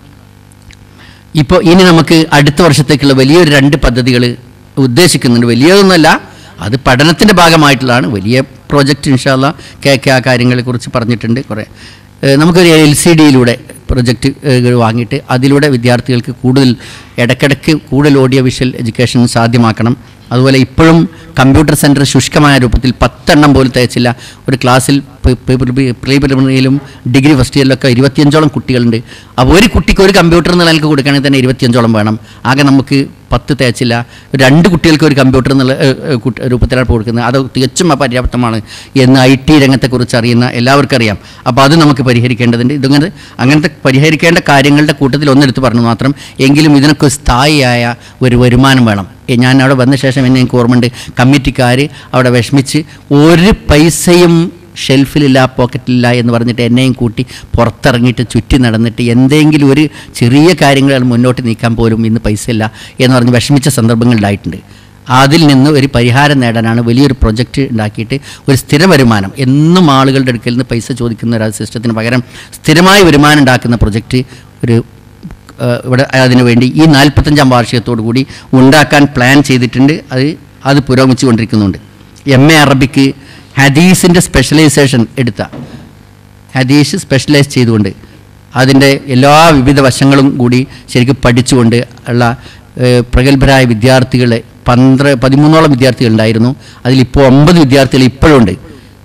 B: ഇപ്പോൾ ഇനി നമുക്ക് അടുത്ത വർഷത്തേക്കുള്ള വലിയൊരു രണ്ട് പദ്ധതികൾ ഉദ്ദേശിക്കുന്നുണ്ട് വലിയതൊന്നുമല്ല അത് പഠനത്തിൻ്റെ ഭാഗമായിട്ടുള്ളതാണ് വലിയ പ്രോജക്റ്റ് ഇൻഷാല്ല കെ കെ ആ കാര്യങ്ങളെക്കുറിച്ച് പറഞ്ഞിട്ടുണ്ട് കുറേ ഏഹ് നമുക്കൊരു എൽ സി ഡിയിലൂടെ പ്രൊജക്റ്റ് വാങ്ങിയിട്ട് അതിലൂടെ വിദ്യാർത്ഥികൾക്ക് കൂടുതൽ ഇടയ്ക്കിടയ്ക്ക് കൂടുതൽ ഓഡിയോ വിഷ്വൽ എഡ്യൂക്കേഷൻ സാധ്യമാക്കണം അതുപോലെ ഇപ്പോഴും കമ്പ്യൂട്ടർ സെൻറ്റർ ശുഷ്കമായ രൂപത്തിൽ പത്തെണ്ണം പോലും തികച്ചില്ല ഒരു ക്ലാസ്സിൽ പ്രീ പ്രിലിമിനറിയിലും ഡിഗ്രി ഫസ്റ്റ് ഇയറിലൊക്കെ ഇരുപത്തിയഞ്ചോളം കുട്ടികളുണ്ട് അപ്പോൾ ഒരു കുട്ടിക്ക് ഒരു കമ്പ്യൂട്ടർ എന്നുള്ള നിലക്ക് കൊടുക്കുകയാണെങ്കിൽ തന്നെ ഇരുപത്തിയഞ്ചോളം വേണം ആകെ നമുക്ക് പത്ത് തികച്ചില്ല രണ്ട് കുട്ടികൾക്ക് ഒരു കമ്പ്യൂട്ടർ എന്നുള്ള ഏഹ്, ഏഹ്, കുട്ടി- രൂപത്തിലാണ് ഇപ്പോൾ കൊടുക്കുന്നത് അത് തികച്ചും അപര്യാപ്തമാണ് എന്ന് ഐ ടി രംഗത്തെക്കുറിച്ച് അറിയുന്ന എല്ലാവർക്കും അറിയാം അപ്പോൾ അത് നമുക്ക് പരിഹരിക്കേണ്ടതുണ്ട് ഇതിങ്ങനെ അങ്ങനത്തെ പരിഹരിക്കേണ്ട കാര്യങ്ങളുടെ കൂട്ടത്തിൽ ഒന്നെടുത്ത് പറഞ്ഞു മാത്രം എങ്കിലും ഇതിനൊക്കെ സ്ഥായിയായ ഒരു വരുമാനം വേണം ഏ, ഞാൻ അവിടെ വന്ന ശേഷം എന്നെ എനിക്ക് ഓർമ്മയുണ്ട് കമ്മിറ്റിക്കാർ അവിടെ വിഷമിച്ച് ഒരു പൈസയും ഷെൽഫിലില്ല പോക്കറ്റിലില്ല എന്ന് പറഞ്ഞിട്ട് എന്നെയും കൂട്ടി പുറത്തിറങ്ങിയിട്ട് ചുറ്റി നടന്നിട്ട് എന്തെങ്കിലും ഒരു ചെറിയ കാര്യങ്ങൾ മുന്നോട്ട് നീക്കാൻ പോലും ഇന്ന് പൈസ ഇല്ല എന്ന് പറഞ്ഞ് വിഷമിച്ച സന്ദർഭങ്ങളുണ്ടായിട്ടുണ്ട് അതിൽ നിന്ന് ഒരു പരിഹാരം നേടാനാണ് വലിയൊരു പ്രൊജക്റ്റ് ഉണ്ടാക്കിയിട്ട് ഒരു സ്ഥിര വരുമാനം എന്നും ആളുകളുടെ അടുക്കൽ നിന്ന് പൈസ ചോദിക്കുന്ന ഒരു സിസ്റ്റത്തിന് പകരം സ്ഥിരമായ വരുമാനം ഉണ്ടാക്കുന്ന പ്രൊജക്റ്റ് ഒരു ഏഹ് ഇവിടെ അതിനുവേണ്ടി ഈ നാൽപ്പത്തഞ്ചാം വാർഷികത്തോടു കൂടി ഉണ്ടാക്കാൻ പ്ലാൻ ചെയ്തിട്ടുണ്ട് അത് അത് പുരോഗമിച്ചു കൊണ്ടിരിക്കുന്നുണ്ട് എം എ അറബിക്ക് ഹദീസിൻ്റെ സ്പെഷ്യലൈസേഷൻ എടുത്ത ഹദീസ് സ്പെഷ്യലൈസ് ചെയ്തുകൊണ്ട് അതിൻ്റെ എല്ലാ വിവിധ വശങ്ങളും കൂടി ശരിക്കും പഠിച്ചുകൊണ്ട് ഉള്ള ഏഹ്, പ്രഗത്ഭരായ വിദ്യാർത്ഥികളെ പന്ത്ര പതിമൂന്നോളം വിദ്യാർത്ഥികളുണ്ടായിരുന്നു അതിലിപ്പോൾ ഒമ്പത് വിദ്യാർത്ഥികൾ ഇപ്പോഴുണ്ട്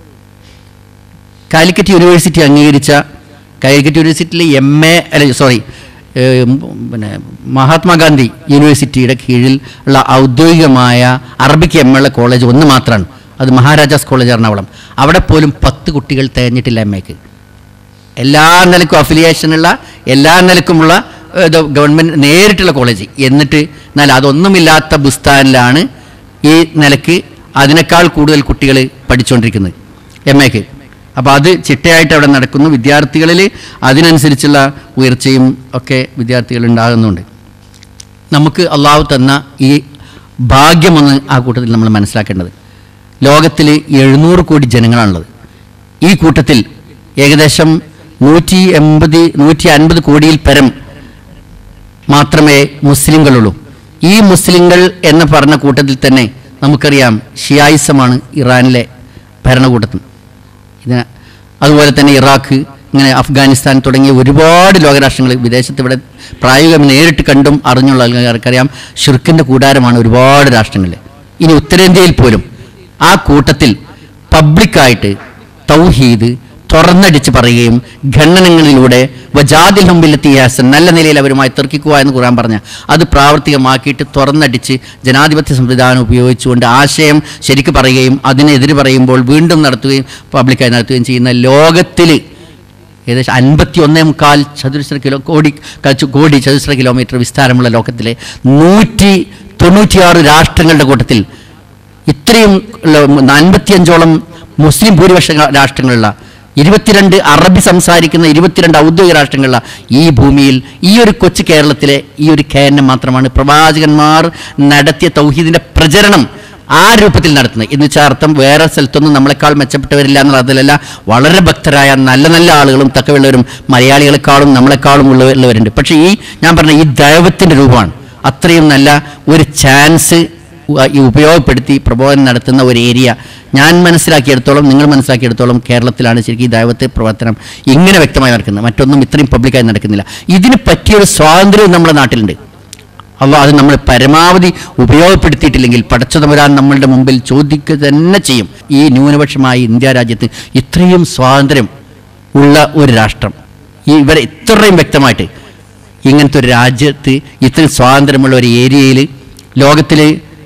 B: കാലിക്കറ്റ് യൂണിവേഴ്സിറ്റി അംഗീകരിച്ച കാലിക്കറ്റ് യൂണിവേഴ്സിറ്റിയിലെ എം എ അല്ല സോറി പിന്നെ മഹാത്മാഗാന്ധി യൂണിവേഴ്സിറ്റിയുടെ കീഴിൽ ഉള്ള ഔദ്യോഗികമായ അറബിക്ക് എം ഉള്ള കോളേജ് ഒന്ന് മാത്രമാണ് അത് മഹാരാജാസ് കോളേജ് എറണാകുളം അവിടെ പോലും പത്ത് കുട്ടികൾ തികഞ്ഞിട്ടില്ല എം എക്ക് എല്ലാ നിലക്കും അഫിലിയേഷനുള്ള എല്ലാ നിലക്കുമുള്ള ഏഹ്, ഇത് ഗവൺമെൻറ് നേരിട്ടുള്ള കോളേജ് എന്നിട്ട് എന്നാൽ അതൊന്നുമില്ലാത്ത ബുസ്താനിലാണ് ഈ നിലക്ക് അതിനേക്കാൾ കൂടുതൽ കുട്ടികൾ പഠിച്ചുകൊണ്ടിരിക്കുന്നത് എം എക്ക് അപ്പോൾ അത് ചിട്ടയായിട്ട് അവിടെ നടക്കുന്നു വിദ്യാർത്ഥികളിൽ അതിനനുസരിച്ചുള്ള ഉയർച്ചയും ഒക്കെ വിദ്യാർത്ഥികൾ ഉണ്ടാകുന്നുണ്ട് നമുക്ക് അള്ളാഹു തന്ന ഈ ഭാഗ്യമൊന്ന് ആ കൂട്ടത്തിൽ നമ്മൾ മനസ്സിലാക്കേണ്ടത് ലോകത്തിൽ എഴുന്നൂറ് കോടി ജനങ്ങളാണുള്ളത് ഈ കൂട്ടത്തിൽ ഏകദേശം നൂറ്റി എൺപത് നൂറ്റി അൻപത് കോടിയിൽ പരം മാത്രമേ മുസ്ലിങ്ങളുള്ളൂ ഈ മുസ്ലിങ്ങൾ എന്ന് പറഞ്ഞ കൂട്ടത്തിൽ തന്നെ നമുക്കറിയാം ഷിയായിസമാണ് ഇറാനിലെ ഭരണകൂട്ടത്തിൽ ഇതിന് അതുപോലെ തന്നെ ഇറാഖ് ഇങ്ങനെ അഫ്ഗാനിസ്ഥാൻ തുടങ്ങിയ ഒരുപാട് ലോകരാഷ്ട്രങ്ങൾ വിദേശത്ത് ഇവിടെ പ്രായോഗികം നേരിട്ട് കണ്ടും അറിഞ്ഞുള്ള ആൾക്കാർക്കറിയാം ഷിർക്കിൻ്റെ കൂടാരമാണ് ഒരുപാട് രാഷ്ട്രങ്ങളിൽ ഇനി ഉത്തരേന്ത്യയിൽ പോലും ആ കൂട്ടത്തിൽ പബ്ലിക്കായിട്ട് തൗഹീദ് തുറന്നടിച്ച് പറയുകയും ഖണ്ഡനങ്ങളിലൂടെ വജാദിൽ ഹംബിലെത്തി ഹാസൻ നല്ല നിലയിൽ അവരുമായി തർക്കിക്കുക എന്ന് ഖുറാൻ പറഞ്ഞ അത് പ്രാവർത്തികമാക്കിയിട്ട് തുറന്നടിച്ച് ജനാധിപത്യ സംവിധാനം ഉപയോഗിച്ചുകൊണ്ട് ആശയം ശരിക്ക് പറയുകയും അതിനെതിരെ പറയുമ്പോൾ വീണ്ടും നടത്തുകയും പബ്ലിക്കായി നടത്തുകയും ചെയ്യുന്ന ലോകത്തിൽ ഏകദേശം അൻപത്തി ഒന്നേ മുക്കാൽ ചതുരശ്ര കിലോ കോടി ക- കോടി ചതുരശ്ര കിലോമീറ്റർ വിസ്താരമുള്ള ലോകത്തിലെ നൂറ്റി തൊണ്ണൂറ്റിയാറ് രാഷ്ട്രങ്ങളുടെ കൂട്ടത്തിൽ ഇത്രയും അൻപത്തിയഞ്ചോളം മുസ്ലിം ഭൂരിപക്ഷ രാഷ്ട്രങ്ങളുള്ള ഇരുപത്തിരണ്ട് അറബി സംസാരിക്കുന്ന ഇരുപത്തിരണ്ട് ഔദ്യോഗിക രാഷ്ട്രങ്ങളുള്ള ഈ ഭൂമിയിൽ ഈ ഒരു കൊച്ചു കേരളത്തിലെ ഈ ഒരു കേരളം മാത്രമാണ് പ്രവാചകന്മാർ നടത്തിയ തൗഹീദിന്റെ പ്രചരണം ആ രൂപത്തിൽ നടത്തുന്നത് എന്ന് വെച്ചാൽ അർത്ഥം വേറെ സ്ഥലത്തൊന്നും നമ്മളെക്കാൾ മെച്ചപ്പെട്ടവരില്ല എന്നുള്ള അതിലല്ല വളരെ ഭക്തരായ നല്ല നല്ല ആളുകളും തക്കവുള്ളവരും മലയാളികളെക്കാളും നമ്മളെക്കാളും ഉള്ള- ഉള്ളവരുണ്ട് പക്ഷേ ഈ ഞാൻ പറഞ്ഞ ഈ ദൈവത്തിൻ്റെ രൂപമാണ് അത്രയും നല്ല ഒരു ചാൻസ് ഉ- ഈ ഉപയോഗപ്പെടുത്തി പ്രബോധനം നടത്തുന്ന ഒരു ഏരിയ ഞാൻ മനസ്സിലാക്കിയെടുത്തോളം നിങ്ങൾ മനസ്സിലാക്കിയെടുത്തോളം കേരളത്തിലാണ് ശരിക്കും ഈ ദൈവത്തെ പ്രവർത്തനം ഇങ്ങനെ വ്യക്തമായി നടക്കുന്നത് മറ്റൊന്നും ഇത്രയും പബ്ലിക്കായി നടക്കുന്നില്ല ഇതിന് പറ്റിയൊരു സ്വാതന്ത്ര്യവും നമ്മുടെ നാട്ടിലുണ്ട് അല്ല അത് നമ്മൾ പരമാവധി ഉപയോഗപ്പെടുത്തിയിട്ടില്ലെങ്കിൽ പടച്ചതമരാൻ നമ്മളുടെ മുമ്പിൽ ചോദിക്കുക തന്നെ ചെയ്യും ഈ ന്യൂനപക്ഷമായ ഇന്ത്യ രാജ്യത്ത് ഇത്രയും സ്വാതന്ത്ര്യം ഉള്ള ഒരു രാഷ്ട്രം ഈ ഇവരെ ഇത്രയും വ്യക്തമായിട്ട് ഇങ്ങനത്തെ ഒരു രാജ്യത്ത് ഇത്രയും സ്വാതന്ത്ര്യമുള്ള ഒരു ഏരിയയിൽ ലോകത്തിൽ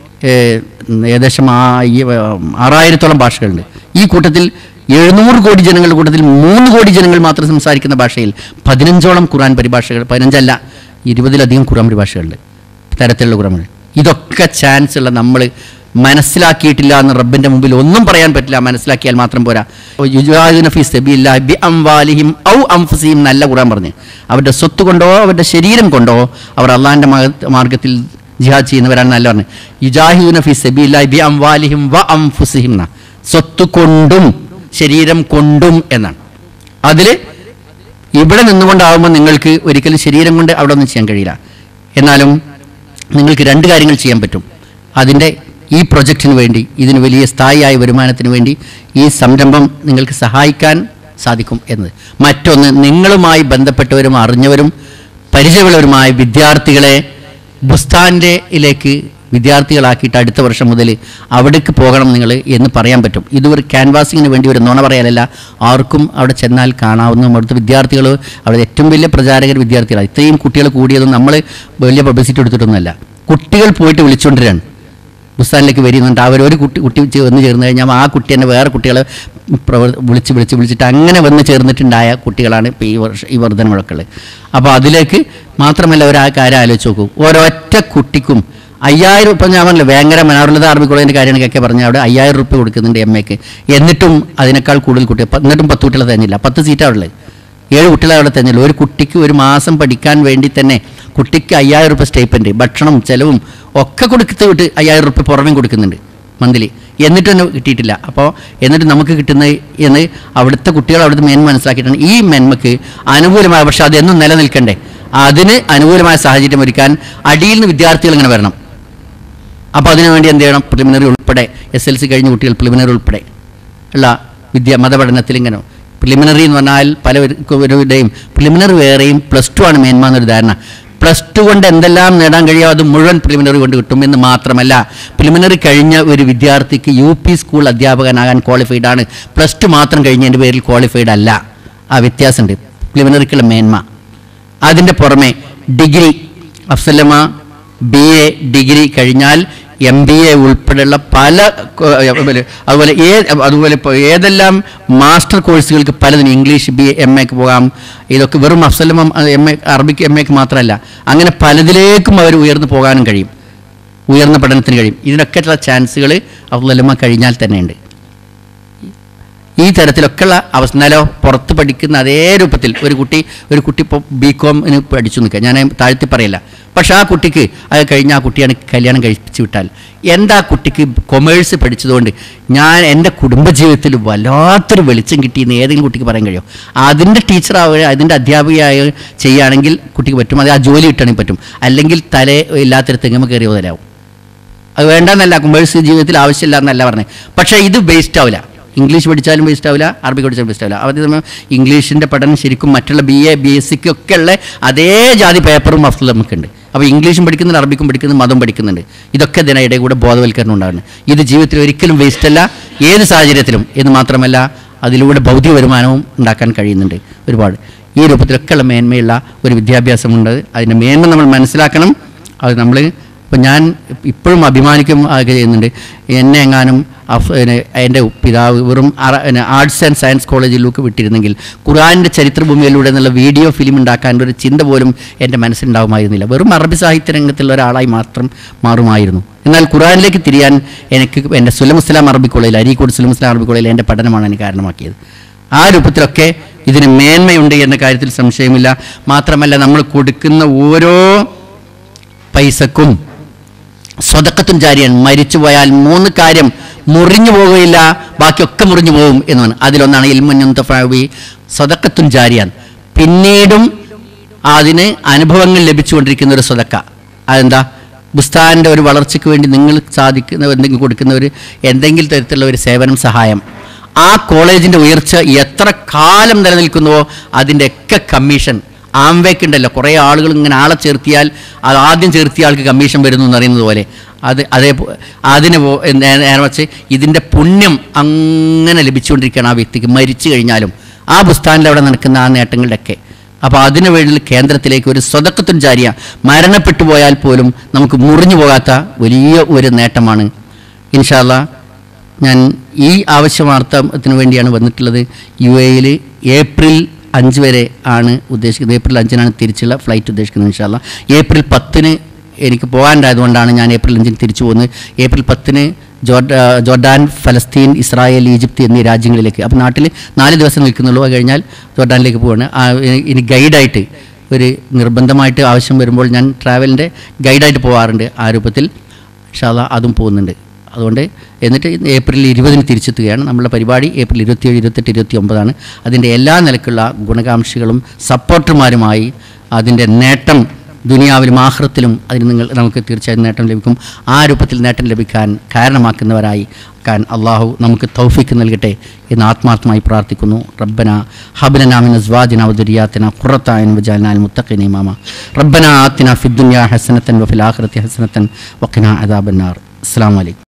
B: ഏകദേശം ആ ഈ, ഏ, ആറായിരത്തോളം ഭാഷകളുണ്ട് ഈ കൂട്ടത്തിൽ എഴുന്നൂറ് കോടി ജനങ്ങളുടെ കൂട്ടത്തിൽ മൂന്ന് കോടി ജനങ്ങൾ മാത്രം സംസാരിക്കുന്ന ഭാഷയിൽ പതിനഞ്ചോളം ഖുറാൻ പരിഭാഷകൾ പതിനഞ്ചല്ല ഇരുപതിലധികം ഖുറാൻ പരിഭാഷകളുണ്ട് തരത്തിലുള്ള ഖുറാൻ ഇതൊക്കെ ചാൻസ് ഉള്ള നമ്മൾ മനസ്സിലാക്കിയിട്ടില്ല എന്ന് റബ്ബിന്റെ മുമ്പിൽ ഒന്നും പറയാൻ പറ്റില്ല മനസ്സിലാക്കിയാൽ മാത്രം പോരാ യുജാഹിദുന ഫീ സബീലില്ലാഹി ബി അംവാലിഹിം ഔ അംഫുസിഹിം നല്ല ഖുറാൻ പറഞ്ഞു അവരുടെ സ്വത്ത് കൊണ്ടോ അവരുടെ ശരീരം കൊണ്ടോ അവർ അള്ളാഹിന്റെ മാർഗത്തിൽ ജിഹാദ് ചെയ്യുന്നവരാണ് നല്ല പറഞ്ഞു യുജാഹിദുന ഫീ സബീലില്ലാഹി ബി അംവാലിഹിം വ അംഫുസിഹിം എന്ന സ്വത്ത് കൊണ്ടും ശരീരം കൊണ്ടും എന്നാണ് അതിൽ ഇവിടെ നിന്നുകൊണ്ടാവുമ്പോൾ നിങ്ങൾക്ക് ഒരിക്കലും ശരീരം കൊണ്ട് അവിടെ ഒന്നും ചെയ്യാൻ കഴിയില്ല എന്നാലും നിങ്ങൾക്ക് രണ്ട് കാര്യങ്ങൾ ചെയ്യാൻ പറ്റും അതിൻ്റെ ഈ പ്രൊജക്റ്റിന് വേണ്ടി ഇതിന് വലിയ സ്ഥായിയായ വരുമാനത്തിന് വേണ്ടി ഈ സംരംഭം നിങ്ങൾക്ക് സഹായിക്കാൻ സാധിക്കും എന്നത് മറ്റൊന്ന് നിങ്ങളുമായി ബന്ധപ്പെട്ടവരും അറിഞ്ഞവരും പരിചയമുള്ളവരുമായ വിദ്യാർത്ഥികളെ ബുസ്താൻ്റെ ിലേക്ക് വിദ്യാർത്ഥികളാക്കിയിട്ട് അടുത്ത വർഷം മുതൽ അവിടേക്ക് പോകണം നിങ്ങൾ എന്ന് പറയാൻ പറ്റും ഇത് ഒരു ക്യാൻവാസിങ്ങിന് വേണ്ടി ഒരു നുണ പറയാനല്ല ആർക്കും അവിടെ ചെന്നാൽ കാണാവുന്ന അവിടുത്തെ വിദ്യാർത്ഥികൾ അവിടെ ഏറ്റവും വലിയ പ്രചാരകർ വിദ്യാർത്ഥികളാണ് ഇത്രയും കുട്ടികൾ കൂടിയതും നമ്മൾ വലിയ പബ്ലിസിറ്റി എടുത്തിട്ടൊന്നുമല്ല കുട്ടികൾ പോയിട്ട് വിളിച്ചുകൊണ്ടിരാണ് ബുസ്താനിലേക്ക് വരുന്നുണ്ട് അവർ ഒരു കുട്ടി കുട്ടി ചെ- വന്ന് ചേർന്ന് കഴിഞ്ഞാൽ ആ കുട്ടി തന്നെ വേറെ കുട്ടികളെ പ്രവർ വിളിച്ച് വിളിച്ച് വിളിച്ചിട്ട് അങ്ങനെ വന്ന് ചേർന്നിട്ടുണ്ടായ കുട്ടികളാണ് ഇപ്പോൾ ഈ വർഷം ഈ വർധന മുഴക്കൾ അപ്പോൾ അതിലേക്ക് മാത്രമല്ല ഒരു ആ കാര്യം ആലോചിച്ച് നോക്കൂ ഒരൊറ്റ കുട്ടിക്കും അയ്യായിരം ഇപ്പം ഞാൻ പറഞ്ഞില്ല വേങ്ങര മനാറുള്ളത് അറബി കോളേജിൻ്റെ കാര്യങ്ങളൊക്കെ പറഞ്ഞാൽ അവിടെ അയ്യായിരം റുപ്യ കൊടുക്കുന്നുണ്ട് എം എക്ക് എന്നിട്ടും അതിനേക്കാൾ കൂടുതൽ കുട്ടി പ- എന്നിട്ടും പത്ത് കുട്ടികളെ തന്നില്ല പത്ത് സീറ്റാണ് ഉള്ളത് ഏഴ് കുട്ടികളെ അവിടെ തന്നെയുള്ളൂ ഒരു കുട്ടിക്ക് ഒരു മാസം പഠിക്കാൻ വേണ്ടി തന്നെ കുട്ടിക്ക് അയ്യായിരം റുപ്യ സ്റ്റേപ്പൻഡ് ഭക്ഷണം ചെലവും ഒക്കെ കൊടുത്ത് വിട്ട് അയ്യായിരം റുപ്യ പുറമേ കൊടുക്കുന്നുണ്ട് മന്ത്ലി എന്നിട്ട് തന്നെ കിട്ടിയിട്ടില്ല അപ്പോൾ എന്നിട്ട് നമുക്ക് കിട്ടുന്ന എന്ന് അവിടുത്തെ കുട്ടികൾ അവിടുത്തെ മേന്മ മനസ്സിലാക്കിയിട്ടാണ് ഈ മേന്മക്ക് അനുകൂലമായ പക്ഷേ അതെന്നും നിലനിൽക്കണ്ടേ അതിന് അനുകൂലമായ സാഹചര്യം ഒരുക്കാൻ അടിയിൽ നിന്ന് വിദ്യാർത്ഥികൾ ഇങ്ങനെ വരണം അപ്പോൾ അതിനുവേണ്ടി എന്ത് ചെയ്യണം പ്രിലിമിനറി ഉൾപ്പെടെ എസ് എൽ സി കഴിഞ്ഞ കുട്ടികൾ പ്രിലിമിനറി ഉൾപ്പെടെ ഉള്ള വിദ്യ മതപഠനത്തിൽ ഇങ്ങനെ പ്രിലിമിനറി എന്ന് പറഞ്ഞാൽ പലവരുടെയും പ്രിലിമിനറി വേറെയും പ്ലസ് ടു ആണ് മേന്മ എന്നൊരു ധാരണ പ്ലസ് ടു കൊണ്ട് എന്തെല്ലാം നേടാൻ കഴിയുമോ അത് മുഴുവൻ പ്രിലിമിനറി കൊണ്ട് കിട്ടും എന്ന് മാത്രമല്ല പ്രിലിമിനറി കഴിഞ്ഞ ഒരു വിദ്യാർത്ഥിക്ക് യു പി സ്കൂൾ അധ്യാപകനാകാൻ ക്വാളിഫൈഡ് ആണ് പ്ലസ് ടു മാത്രം കഴിഞ്ഞതിൻ്റെ പേരിൽ ക്വാളിഫൈഡ് അല്ല ആ വ്യത്യാസമുണ്ട് പ്രിലിമിനറിക്കുള്ള മേന്മ അതിൻ്റെ പുറമെ ഡിഗ്രി അഫ്സലമ ബി എ ഡിഗ്രി കഴിഞ്ഞാൽ എം ബി എ ഉൾപ്പെടെയുള്ള പല കോ- അതുപോലെ അതുപോലെ ഏ അതുപോലെ ഇപ്പോൾ ഏതെല്ലാം മാസ്റ്റർ കോഴ്സുകൾക്ക് പലതിനും ഇംഗ്ലീഷ് ബി എം എക്ക് പോകാം ഇതൊക്കെ വെറും അഫ്സലമ എം എ അറബിക്ക് എം എക്ക് മാത്രമല്ല അങ്ങനെ പലതിലേക്കും അവർ ഉയർന്നു പോകാനും കഴിയും ഉയർന്ന പഠനത്തിന് കഴിയും ഇതിനൊക്കെയുള്ള ചാൻസുകൾ അഫ്സലമ കഴിഞ്ഞാൽ തന്നെയുണ്ട് ഈ തരത്തിലൊക്കെയുള്ള അവസ്ഥ എന്നാലോ പുറത്ത് പഠിക്കുന്ന അതേ രൂപത്തിൽ ഒരു കുട്ടി ഒരു കുട്ടി ഇപ്പോൾ ബി കോമിന് പഠിച്ചു നിൽക്കുക ഞാൻ താഴ്ത്തി പറയില്ല പക്ഷേ ആ കുട്ടിക്ക് അത് കഴിഞ്ഞ ആ കുട്ടിയാണ് കല്യാണം കഴിപ്പിച്ച് വിട്ടാൽ എന്താ കുട്ടിക്ക് കൊമേഴ്സ് പഠിച്ചതുകൊണ്ട് ഞാൻ എൻ്റെ കുടുംബജീവിതത്തിൽ വല്ലാത്തൊരു വെളിച്ചം കിട്ടിയെന്ന് ഏതെങ്കിലും കുട്ടിക്ക് പറയാൻ കഴിയുമോ അതിൻ്റെ ടീച്ചറാവുക അതിൻ്റെ അധ്യാപികയായ ചെയ്യുകയാണെങ്കിൽ കുട്ടിക്ക് പറ്റും അത് ആ ജോലി കിട്ടണമെങ്കിൽ പറ്റും അല്ലെങ്കിൽ തലേ ഇല്ലാത്തൊരു തെങ്ങുമ്പോൾ കയറിയ മുതലാവും അത് വേണ്ടെന്നല്ല കൊമേഴ്സ് ജീവിതത്തിൽ ആവശ്യമില്ല എന്നല്ല പറഞ്ഞത് പക്ഷേ ഇത് വേസ്റ്റ് ആവില്ല ഇംഗ്ലീഷ് പഠിച്ചാലും വേസ്റ്റ് ആവില്ല അറബി പഠിച്ചാലും വേസ്റ്റ് ആവില്ല അതേ സമയം ഇംഗ്ലീഷിൻ്റെ പഠനം ശരിക്കും മറ്റുള്ള ബി എ ബി എസ് സിക്ക് ഒക്കെ ഉള്ള അതേ ജാതി പേപ്പറും മഫ്സൽ നമുക്കുണ്ട് അപ്പോൾ ഇംഗ്ലീഷും പഠിക്കുന്നുണ്ട് അറബിക്കും പഠിക്കുന്നുണ്ട് മതം പഠിക്കുന്നുണ്ട് ഇതൊക്കെ ഇതിനിടെ കൂടെ ബോധവൽക്കരണം ഉണ്ടാകുന്നത് ഇത് ജീവിതത്തിൽ ഒരിക്കലും വേസ്റ്റ് അല്ല ഏത് സാഹചര്യത്തിലും എന്ന് മാത്രമല്ല അതിലൂടെ ഭൗതിക വരുമാനവും ഉണ്ടാക്കാൻ കഴിയുന്നുണ്ട് ഒരുപാട് ഈ രൂപത്തിലൊക്കെയുള്ള മേന്മയുള്ള ഒരു വിദ്യാഭ്യാസമുണ്ട് അതിൻ്റെ മേന്മ നമ്മൾ മനസ്സിലാക്കണം അത് നമ്മൾ ഇപ്പം ഞാൻ ഇപ്പോഴും അഭിമാനിക്കും ഒക്കെ ചെയ്യുന്നുണ്ട് എന്നെ എങ്ങാനും അഫ് പിന്നെ എൻ്റെ പിതാവ് വെറും ആർട്സ് ആൻഡ് സയൻസ് കോളേജിലേക്ക് വിട്ടിരുന്നെങ്കിൽ ഖുറാൻ്റെ ചരിത്രഭൂമിയിലൂടെ എന്നുള്ള വീഡിയോ ഫിലിം ഉണ്ടാക്കാൻ ഒരു ചിന്ത പോലും എൻ്റെ മനസ്സിലുണ്ടാവുമായിരുന്നില്ല വെറും അറബി സാഹിത്യ രംഗത്തുള്ള ഒരാളായി മാത്രം മാറുമായിരുന്നു എന്നാൽ ഖുറാനിലേക്ക് തിരിയാൻ എനിക്ക് എൻ്റെ സുലം ഇസ്ലാം അറബി കോളേജിൽ അരീക്കോട് സുലം ഇസ്ലാം അറബി കോളേജിൽ എൻ്റെ പഠനമാണ് എനിക്ക് കാരണമാക്കിയത് ആ രൂപത്തിലൊക്കെ ഇതിന് മേന്മയുണ്ട് എന്ന കാര്യത്തിൽ സംശയമില്ല മാത്രമല്ല നമ്മൾ കൊടുക്കുന്ന ഓരോ പൈസക്കും സ്വതക്കത്തും ജാരിയാണ് മരിച്ചു പോയാൽ മൂന്ന് കാര്യം മുറിഞ്ഞു പോകുകയില്ല ബാക്കിയൊക്കെ മുറിഞ്ഞു പോകും എന്നാണ് അതിലൊന്നാണ് ഇൽമുഞ്ഞുന്തഫാവി സ്വതക്കത്തും ജാരിയാൻ പിന്നീടും അതിന് അനുഭവങ്ങൾ ലഭിച്ചുകൊണ്ടിരിക്കുന്ന ഒരു സ്വതക്ക അതെന്താ ബുസ്താൻ്റെ ഒരു വളർച്ചയ്ക്ക് വേണ്ടി നിങ്ങൾ സാധിക്കുന്ന എന്തെങ്കിലും കൊടുക്കുന്ന ഒരു എന്തെങ്കിലും തരത്തിലുള്ള ഒരു സേവനം സഹായം ആ കോളേജിൻ്റെ ഉയർച്ച എത്ര കാലം നിലനിൽക്കുന്നുവോ അതിൻ്റെ ഒക്കെ കമ്മീഷൻ ആംവേക്ക് ഉണ്ടല്ലോ കുറേ ആളുകൾ ഇങ്ങനെ ആളെ ചേർത്തിയാൽ അത് ആദ്യം ചേർത്തിയ ആൾക്ക് കമ്മീഷൻ വരുന്നു എന്ന് അറിയുന്നത് പോലെ അത് അതേ അതിന് പോ- നേ- നേരെ വച്ച് ഇതിൻ്റെ പുണ്യം അങ്ങനെ ലഭിച്ചുകൊണ്ടിരിക്കുകയാണ് ആ വ്യക്തിക്ക് മരിച്ചു കഴിഞ്ഞാലും ആ ബുസ്താനിൽ അവിടെ നടക്കുന്ന ആ നേട്ടങ്ങളുടെയൊക്കെ അപ്പോൾ അതിനു വേണ്ടി കേന്ദ്രത്തിലേക്ക് ഒരു സ്വതക്കത്തും ജാരിയ മരണപ്പെട്ടു പോയാൽ പോലും നമുക്ക് മുറിഞ്ഞു പോകാത്ത വലിയ ഒരു നേട്ടമാണ് ഇൻഷാല്ല ഞാൻ ഈ ആവശ്യവാർത്ഥത്തിന് വേണ്ടിയാണ് വന്നിട്ടുള്ളത് യു എയിൽ ഏപ്രിൽ അഞ്ച് വരെ ആണ് ഉദ്ദേശിക്കുന്നത് ഏപ്രിൽ അഞ്ചിനാണ് തിരിച്ചുള്ള ഫ്ലൈറ്റ് ഉദ്ദേശിക്കുന്നത് ഇൻഷാല്ല ഏപ്രിൽ പത്തിന് എനിക്ക് പോകാണ്ടായതുകൊണ്ടാണ് ഞാൻ ഏപ്രിൽ അഞ്ചിന് തിരിച്ചു പോകുന്നത് ഏപ്രിൽ പത്തിന് ജോർഡ ജോർഡാൻ ഫലസ്തീൻ ഇസ്രായേൽ ഈജിപ്ത് എന്നീ രാജ്യങ്ങളിലേക്ക് അപ്പോൾ നാട്ടിൽ നാല് ദിവസം നിൽക്കുന്നുള്ളൂ അത് കഴിഞ്ഞാൽ ജോർഡാനിലേക്ക് പോവാണ് ആ, ഇനി ഗൈഡായിട്ട് ഒരു നിർബന്ധമായിട്ട് ആവശ്യം വരുമ്പോൾ ഞാൻ ട്രാവലിൻ്റെ ഗൈഡായിട്ട് പോകാറുണ്ട് ആ രൂപത്തിൽ ഷാല അതും പോകുന്നുണ്ട് അതുകൊണ്ട് എന്നിട്ട് ഏപ്രിൽ ഇരുപതിന് തിരിച്ചെത്തുകയാണ് നമ്മളുടെ പരിപാടി ഏപ്രിൽ ഇരുപത്തിയേഴ് ഇരുപത്തെട്ട് ഇരുപത്തി ഒമ്പതാണ് അതിൻ്റെ എല്ലാ നിലക്കുള്ള ഗുണകാംക്ഷികളും സപ്പോർട്ടർമാരുമായി അതിൻ്റെ നേട്ടം ദുനിയാവിലും ആഹ്റത്തിലും അതിന് നിങ്ങൾ നമുക്ക് തീർച്ചയായും നേട്ടം ലഭിക്കും ആ രൂപത്തിൽ നേട്ടം ലഭിക്കാൻ കാരണമാക്കുന്നവരായി ക്കാൻ അള്ളാഹു നമുക്ക് തൗഫീക്ക് നൽകട്ടെ എന്ന് ആത്മാർത്ഥമായി പ്രാർത്ഥിക്കുന്നു റബ്ബന ഹബ്ലന മിൻ അസ്വാജിന വദുരിയാത്തിന ഖുറത്തായൻ വജാലന അൽ മുത്തഖിന ഇമാമ റബ്ബന ആത്തിന ഫിദ്ദുനിയ ഹസനത്തൻ വഫിൽ ആഖിറതി ഹസനത്തൻ വഖിന അദാബന്നാർ അസ്സലാമു അലൈക്കും